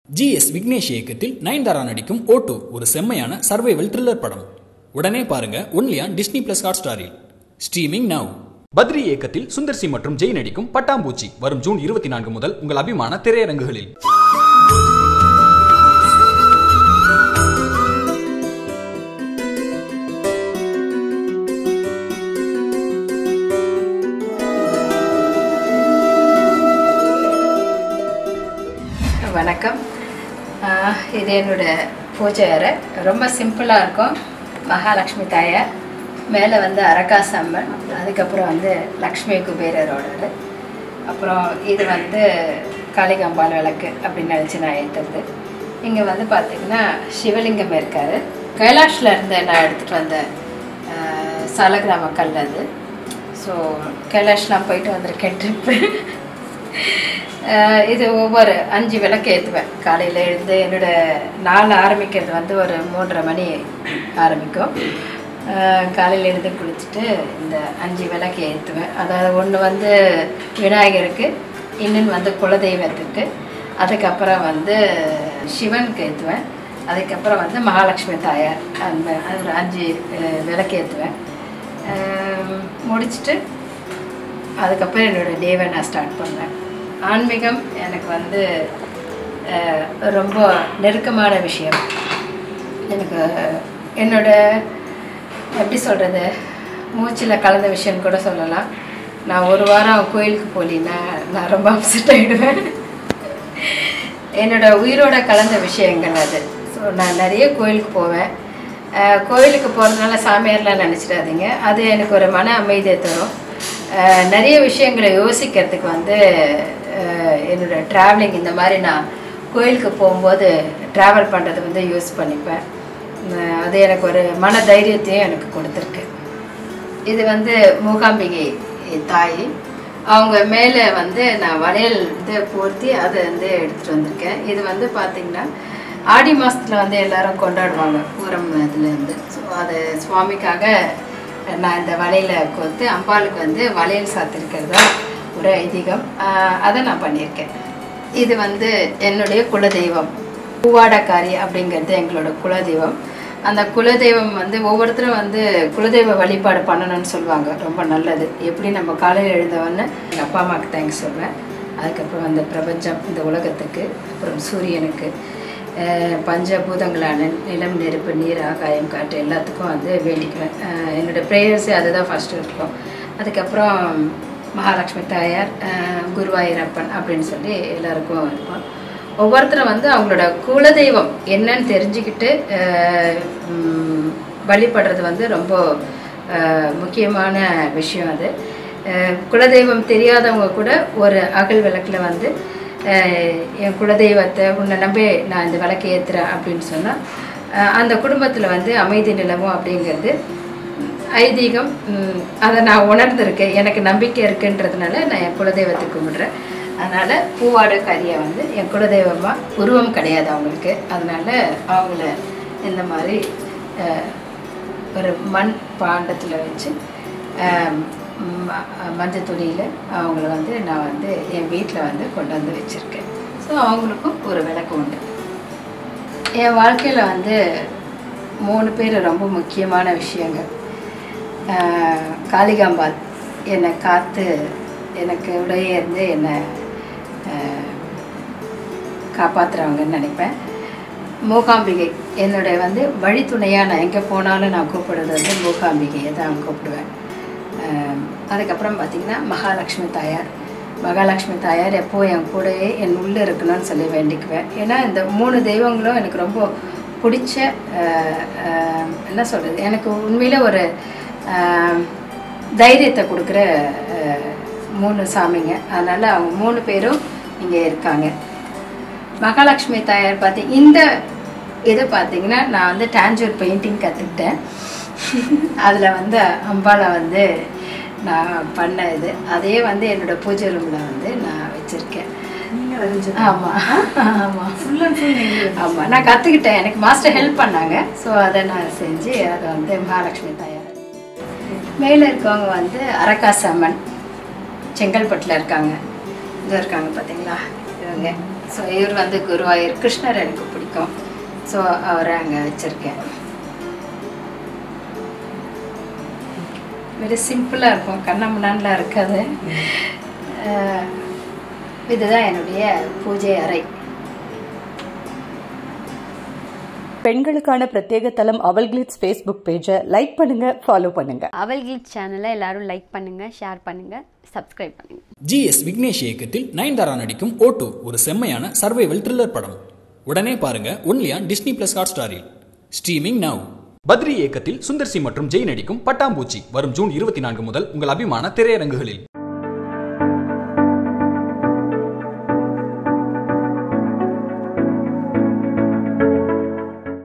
GS Vignesh இயக்கத்தில் நயன்தாரா நடிக்கும் ஓட்டு ஒரு செம்மையான சர்வைவல் த்ரில்லர் படம் உடனே பாருங்க only on Disney plus Hot ஸ்டாரில் ஸ்ட்ரீமிங் நவ் பத்ரி இயக்கத்தில் சுந்தர் சி மற்றும் ஜெய் நடிக்கும் பட்டாம்பூச்சி வரும் ஜூன் இருபத்தி நான்கு முதல் உங்கள் அபிமான திரையரங்குகளில் வணக்கம் ஆஹ் இது என்னோட பூஜை அறை ரொம்ப சிம்பிளாக இருக்கும் மகாலட்சுமி தாயார் மேலே வந்து அரகாசு அம்மன் அதுக்கப்புறம் வந்து லக்ஷ்மி குபேரரோடது அப்புறம் இது வந்து காளிகாம்பாள் விளக்கு அப்படின்னு நினச்சி நான் ஏற்றுறது இங்கே வந்து பார்த்திங்கன்னா சிவலிங்கம் இருக்கார் கைலாஷில் இருந்து நான் எடுத்துகிட்டு வந்த ஆஹ், சாலக்கிராம கல் அது ஸோ கைலாஷ்லாம் போயிட்டு வந்திருக்கேன் ட்ரிப்பு அஹ் இது ஒவ்வொரு அஞ்சு விளக்கு ஏற்றுவேன் காலையில் எழுந்து என்னோட நாள் ஆரம்பிக்கிறது வந்து ஒரு மூன்றரை மணி ஆரம்பிக்கும் காலையில் எழுந்து குளிச்சுட்டு இந்த அஞ்சு விளக்கு ஏற்றுவேன் அதாவது ஒன்று வந்து விநாயகருக்கு இன்னொன்று வந்து குலதெய்வத்துக்கு அதுக்கப்புறம் வந்து சிவனுக்கு ஏற்றுவேன் அதுக்கப்புறம் வந்து மகாலட்சுமி தாயார் அந்த அது ஒரு அஞ்சு அஹ், விளக்கு ஏற்றுவேன் முடிச்சுட்டு அதுக்கப்புறம் என்னோட டேவை நான் ஸ்டார்ட் பண்ணேன் ஆன்மீகம் எனக்கு வந்து அஹ், ரொம்ப நெருக்கமான விஷயம் எனக்கு என்னோட எப்படி சொல்கிறது மூச்சில் கலந்த விஷயம்னு கூட சொல்லலாம் நான் ஒரு வாரம் கோயிலுக்கு போலின்னா நான் ரொம்ப அப்செட் ஆகிடுவேன் என்னோட உயிரோட கலந்த விஷயங்கள் அது ஸோ நான் நிறைய கோயிலுக்கு போவேன் அஹ் கோயிலுக்கு போகிறதுனால சாமியார்லாம் நினச்சிடாதீங்க அது எனக்கு ஒரு மன அமைதியை தரும் அஹ் நிறைய விஷயங்களை யோசிக்கிறதுக்கு வந்து அஹ் என்னோட ட்ராவலிங் இந்த மாதிரி நான் கோயிலுக்கு போகும்போது ட்ராவல் பண்ணுறது வந்து யூஸ் பண்ணிப்பேன் அஹ் அது எனக்கு ஒரு மன தைரியத்தையும் எனக்கு கொடுத்துருக்கு இது வந்து மூகாம்பிகை தாய் அவங்க மேலே வந்து நான் வளையல் வந்து போர்த்தி அதை வந்து எடுத்துகிட்டு வந்திருக்கேன் இது வந்து பார்த்திங்கன்னா ஆடி மாதத்தில் வந்து எல்லாரும் கொண்டாடுவாங்க பூரம் இதுலேருந்து ஸோ அது சுவாமிக்காக நான் இந்த வளையலை கோர்த்து அம்பாளுக்கு வந்து வளையல் சாத்திருக்கிறதா ஒரு ஐதீகம் ஆஹ் அதை நான் பண்ணியிருக்கேன் இது வந்து என்னுடைய குலதெய்வம் பூவாடக்காரி அப்படிங்கிறது எங்களோட குலதெய்வம் அந்த குலதெய்வம் வந்து ஒவ்வொருத்தரும் வந்து குலதெய்வ வழிபாடு பண்ணணும்னு சொல்லுவாங்க ரொம்ப நல்லது எப்படி நம்ம காலையில் எழுந்தவொடனே எங்கள் அப்பா அம்மாவுக்கு தேங்க்ஸ் சொல்வேன் அதுக்கப்புறம் அந்த பிரபஞ்சம் இந்த உலகத்துக்கு அப்புறம் சூரியனுக்கு அஹ் பஞ்சபூதங்களான நிலம் நெருப்பு நீர் ஆகாயம் காற்று எல்லாத்துக்கும் வந்து வேண்டிக்குவேன் அஹ் என்னோட ப்ரேயர்ஸே அதுதான் ஃபஸ்ட்டு இருக்கும் அதுக்கப்புறம் மகாலட்சுமி தாயார் அஹ் குருவாயூரப்பன் அப்படின்னு சொல்லி எல்லாருக்கும் இருக்கும் ஒவ்வொருத்தரும் வந்து அவங்களோட குலதெய்வம் என்னன்னு தெரிஞ்சுக்கிட்டு அஹ், ம், வழிபடுறது வந்து ரொம்ப அஹ், முக்கியமான விஷயம் அது அஹ், குலதெய்வம் தெரியாதவங்க கூட ஒரு அகல் விளக்கில் வந்து அஹ், என் குலதெய்வத்தை உன்னை நம்பி நான் இந்த விளக்கு ஏற்றுறேன் அப்படின்னு சொன்னால் அந்த குடும்பத்தில் வந்து அமைதி நிலவும் அப்படிங்கிறது ஐதீகம் ம், அதை நான் உணர்ந்திருக்கேன் எனக்கு நம்பிக்கை இருக்குன்றதுனால நான் என் குலதெய்வத்தை கும்பிடுறேன் அதனால் பூவாடு கரியை வந்து என் குலதெய்வமாக உருவம் கிடையாது அவங்களுக்கு அதனால் அவங்கள இந்த மாதிரி அஹ், ஒரு மண் பாண்டத்தில் வச்சு அஹ், ம- மஞ்சள் துணியில் அவங்கள வந்து நான் வந்து என் வீட்டில் வந்து கொண்டு வந்து வச்சுருக்கேன் ஸோ அவங்களுக்கும் ஒரு விளக்கு உண்டு என் வாழ்க்கையில் வந்து மூணு பேர் ரொம்ப முக்கியமான விஷயங்கள் ஆஹ் காளிகாம்பாள் என்னை காத்து எனக்கு உடைய இருந்து என்னை ஆஹ் காப்பாத்துறவங்கன்னு நினைப்பேன் மூகாம்பிகை என்னுடைய வந்து வழித்துணையாக நான் எங்கே போனாலும் நான் கூப்பிடுறது வந்து மூகாம்பிகையை தான் கூப்பிடுவேன் ஆஹ் அதுக்கப்புறம் பார்த்திங்கன்னா மகாலட்சுமி தாயார் மகாலட்சுமி தாயார் எப்போ என் கூடயே என் உள்ளே இருக்கணும்னு சொல்லி வேண்டிக்குவேன் ஏன்னா இந்த மூணு தெய்வங்களும் எனக்கு ரொம்ப பிடிச்ச ஆஹ் ஆஹ் என்ன சொல்கிறது எனக்கு உண்மையில் ஒரு ஆஹ் தைரியத்தை கொடுக்குற ஆஹ் மூணு சாமிங்க அதனால் அவங்க மூணு பேரும் இங்கே இருக்காங்க மகாலட்சுமி தாயார் பார்த்தி இந்த இது பார்த்தீங்கன்னா நான் வந்து டாஞ்சூர் பெயிண்டிங் கற்றுக்கிட்டேன் அதில் வந்து அம்பாலை வந்து நான் பண்ண இது அதே வந்து என்னோட பூஜை ரூமில் வந்து நான் வச்சுருக்கேன் ஆமாம் ஆமாம் ஃபுல் அண்ட் ஃபுல் நீங்கள் ஆமாம் நான் கற்றுக்கிட்டேன் எனக்கு மாஸ்டர் ஹெல்ப் பண்ணாங்க ஸோ அதை நான் செஞ்சு அதை வந்து மகாலட்சுமி தாயார் மேலே இருக்கவங்க வந்து அரக்காசு அம்மன் செங்கல்பட்டில் இருக்காங்க இங்கே இருக்காங்க பார்த்தீங்களா இவங்க ஸோ இவர் வந்து குருவாயூர் கிருஷ்ணர் எனக்கு பிடிக்கும் ஸோ அவரை அங்கே வச்சுருக்கேன் வெரி சிம்பிளாக இருக்கும் கண்ணமுன்னான்லாம் இருக்காது அஹ், இதுதான் என்னுடைய பூஜை அறை பெண்களுக்கான பிரத்யேக தளம் அவல் கிளிட்ஸ் ஃபேஸ்புக் பேஜை லைக் பண்ணுங்க ஃபாலோ பண்ணுங்க அவல் கிளிட் சேனலை எல்லாரும் லைக் பண்ணுங்க ஷேர் பண்ணுங்க சப்ஸ்கிரைப் பண்ணுங்க ஜிஎஸ் விக்னேஷ் இயக்கத்தில் நயன்தாரா நடிக்கும் ஓட்டு ஒரு செம்மையான சர்வைவல் த்ரில்லர் படம் உடனே பாருங்க ஒன்லியான் டிஸ்னி பிளஸ் ஹாட் ஸ்டாரில் ஸ்ட்ரீமிங் நவ் பத்ரி இயக்கத்தில் சுந்தர் சி மற்றும் ஜெய் நடிக்கும் பட்டாம்பூச்சி வரும் ஜூன் இருபத்தி நான்கு முதல் உங்கள் அபிமான திரையரங்குகளில்